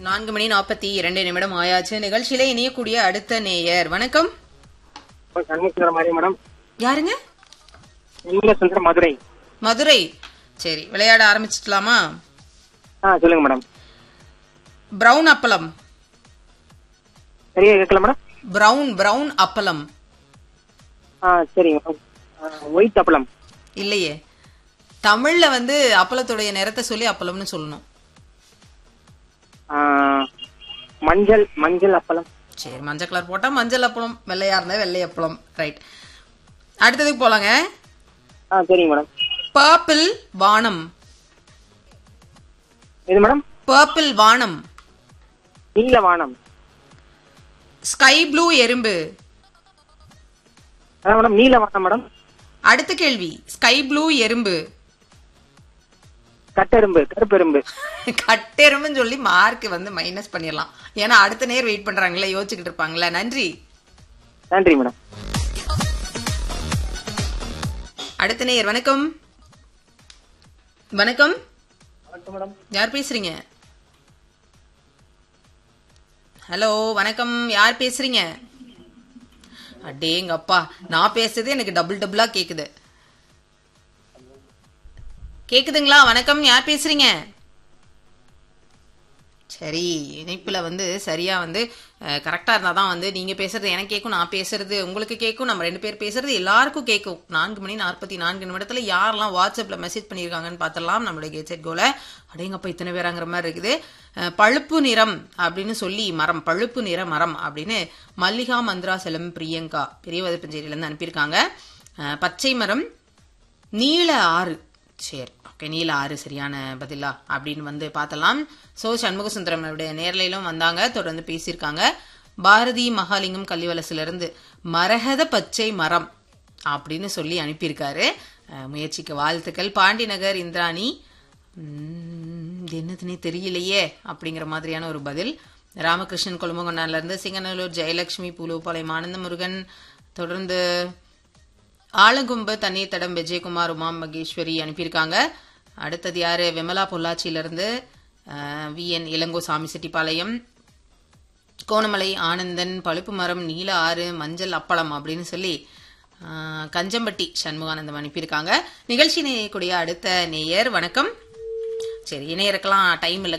நான்கு மணி நாற்பத்தி இரண்டு நிமிடம் ஆயாச்சு நிகழ்ச்சியில இணையக்கூடிய அடுத்த நேயர் வணக்கம் சண்முகசுந்தரம் மாதிரி மேடம் யாருங்க சண்முகசுந்தரம் மதுரை மதுரை சரி விளையாட ஆரம்பிச்சிடலாமா ஆ சொல்லுங்க மேடம் பிரவுன் அப்பளம் சரியா கேட்கல மேடம் பிரவுன் பிரவுன் அப்பளம் ஆ சரிங்க மேடம் ஒயிட் அப்பளம் இல்லையே தமிழ்ல வந்து அப்பளத்துடைய நிறத்தை சொல்லி அப்பளம்னு சொல்லணும் ஆ, மஞ்சள் மஞ்சள் அப்பளம் சரி மஞ்சள் கலர் போட்டா மஞ்சள் அப்பளம் வெள்ளையா இருந்தா வெள்ளை அப்பளம் ரைட் அடுத்ததுக்கு போலாங்க ஆ சரிங்க மேடம் பர்பிள் வானம் இது மேடம் பர்பிள் வானம் நீல வானம் ஸ்கை ப்ளூ எறும்பு அதான் மேடம் நீல வானம் மேடம் அடுத்த கேள்வி ஸ்கை ப்ளூ எறும்பு கட்டெரும்பு கருப்பெரும்பு கட்டெரும்புன்னு சொல்லி மார்க் வந்து மைனஸ் பண்ணிடலாம் ஏன்னா அடுத்த நேர் வெயிட் பண்றாங்களே யோசிச்சுக்கிட்டு இருப்பாங்களே நன்றி நன்றி மேடம் அடுத்த நேர் வணக்கம் வணக்கம் வணக்கம் மேடம் யார் பேசுறீங்க ஹலோ வணக்கம் யார் பேசுறீங்க அடேங்கப்பா நான் பேசுறது எனக்கு டபுள் டபுளா கேக்குது கேக்குதுங்களா வணக்கம் யார் பேசுறீங்க சரி இணைப்புல வந்து சரியா வந்து கரெக்டா இருந்தா தான் வந்து நீங்க பேசுறது எனக்கு கேட்கும் நான் பேசுறது உங்களுக்கு கேட்கும் நம்ம ரெண்டு பேர் பேசுறது எல்லாருக்கும் கேட்கும் நான்கு மணி நாற்பத்தி நான்கு நிமிடத்துல யாரெல்லாம் வாட்ஸ்அப்ல மெசேஜ் பண்ணியிருக்காங்கன்னு பார்த்தலாம் நம்மளுடைய கேட்செட் கோல அடேங்கப்பா இத்தனை பேராங்கிற மாதிரி இருக்குது அஹ், பழுப்பு நிறம் அப்படின்னு சொல்லி மரம் பழுப்பு நிற மரம் அப்படின்னு மல்லிகா மந்த்ராசலம் பிரியங்கா பெரிய வதப்பஞ்சேரியில இருந்து அனுப்பியிருக்காங்க அஹ், பச்சை மரம் நீல ஆறு சரி ஓகே நீல ஆறு சரியான பதிலா அப்படின்னு வந்து பார்த்தலாம் சோ சண்முக சுந்தரம் அவருடைய நேர்லையிலும் வந்தாங்க தொடர்ந்து பேசியிருக்காங்க பாரதி மகாலிங்கம் கல்விவலசுல இருந்து மரகத பச்சை மரம் அப்படின்னு சொல்லி அனுப்பியிருக்காரு அஹ், முயற்சிக்கு வாழ்த்துக்கள் பாண்டி நகர் இந்திராணி உம், இது என்னதுன்னே தெரியலையே அப்படிங்கிற மாதிரியான ஒரு பதில் ராமகிருஷ்ணன் கொழும்பங்கொண்டான்ல இருந்து சிங்கநல்லூர் ஜெயலட்சுமி பூலுப்பாளையம் ஆனந்த முருகன் தொடர்ந்து ஆலங்கும்பு தண்ணீர் தடம் விஜயகுமார் உமா மகேஸ்வரி அனுப்பியிருக்காங்க அடுத்தது யாரு விமலா பொள்ளாச்சியிலிருந்து வி என் இளங்கோ சாமி செட்டிப்பாளையம் கோணமலை ஆனந்தன் பழுப்பு மரம் நீல ஆறு மஞ்சள் அப்பளம் அப்படின்னு சொல்லி அஹ், கஞ்சம்பட்டி சண்முகானந்தம் அனுப்பியிருக்காங்க நிகழ்ச்சி நேயக்கூடிய அடுத்த நேயர் வணக்கம் சரி இணையருக்கெல்லாம் டைம் இல்லை